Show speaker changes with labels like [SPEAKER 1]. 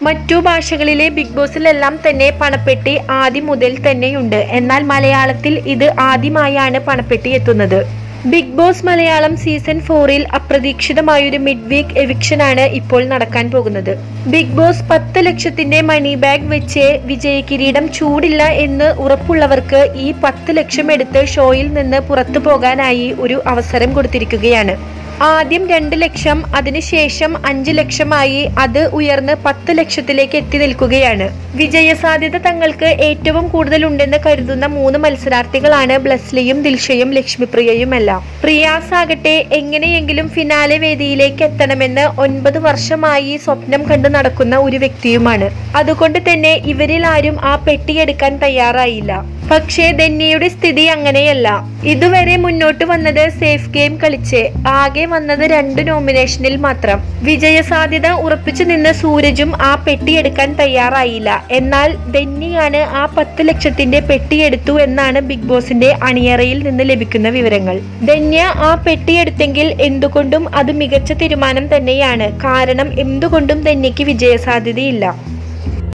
[SPEAKER 1] മറ്റു ഭാഷകളിലെ ബിഗ് ബോസിലെല്ലാം തന്നെ പണപ്പെട്ടി ആദ്യം മുതൽ തന്നെയുണ്ട് എന്നാൽ മലയാളത്തിൽ ഇത് ആദ്യമായാണ് പണപ്പെട്ടി എത്തുന്നത് ബിഗ് ബോസ് മലയാളം സീസൺ ഫോറിൽ അപ്രതീക്ഷിതമായൊരു മിഡ് വീക്ക് എവിക്ഷനാണ് ഇപ്പോൾ നടക്കാൻ പോകുന്നത് ബിഗ് ബോസ് പത്ത് ലക്ഷത്തിന്റെ മണി ബാഗ് വെച്ച് വിജയകിരീടം ചൂടില്ല എന്ന് ഉറപ്പുള്ളവർക്ക് ഈ പത്ത് ലക്ഷം എടുത്ത് ഷോയിൽ നിന്ന് പുറത്തു പോകാനായി ഒരു അവസരം കൊടുത്തിരിക്കുകയാണ് ആദ്യം രണ്ട് ലക്ഷം അതിനുശേഷം അഞ്ച് ലക്ഷമായി അത് ഉയർന്ന് പത്ത് ലക്ഷത്തിലേക്ക് എത്തി നിൽക്കുകയാണ് വിജയസാധ്യത തങ്ങൾക്ക് ഏറ്റവും കൂടുതൽ ഉണ്ടെന്ന് കരുതുന്ന മൂന്ന് മത്സരാർത്ഥികളാണ് ബ്ലസ്ലിയും ദിൽഷയും ലക്ഷ്മിപ്രിയയുമെല്ലാം പ്രിയാസ് ആകട്ടെ എങ്ങനെയെങ്കിലും ഫിനാലെ വേദിയിലേക്ക് എത്തണമെന്ന് ഒൻപത് വർഷമായി സ്വപ്നം കണ്ടു നടക്കുന്ന ഒരു വ്യക്തിയുമാണ് അതുകൊണ്ട് തന്നെ ഇവരിൽ ആരും ആ പെട്ടിയെടുക്കാൻ തയ്യാറായില്ല പക്ഷേ ധന്യയുടെ സ്ഥിതി അങ്ങനെയല്ല ഇതുവരെ മുന്നോട്ട് വന്നത് സേഫ് ഗെയിം കളിച്ച് ആകെ വന്നത് രണ്ട് നോമിനേഷനിൽ മാത്രം വിജയസാധ്യത ഉറപ്പിച്ചു നിന്ന് സൂരജും ആ പെട്ടിയെടുക്കാൻ തയ്യാറായില്ല എന്നാൽ ധന്യയാണ് ആ പത്ത് ലക്ഷത്തിന്റെ പെട്ടിയെടുത്തു എന്നാണ് ബിഗ് ബോസിന്റെ അണിയറയിൽ നിന്ന് ലഭിക്കുന്ന വിവരങ്ങൾ ധന്യ ആ പെട്ടിയെടുത്തെങ്കിൽ എന്തുകൊണ്ടും അത് മികച്ച തീരുമാനം തന്നെയാണ് കാരണം എന്തുകൊണ്ടും ധന്യയ്ക്ക് വിജയസാധ്യതയില്ല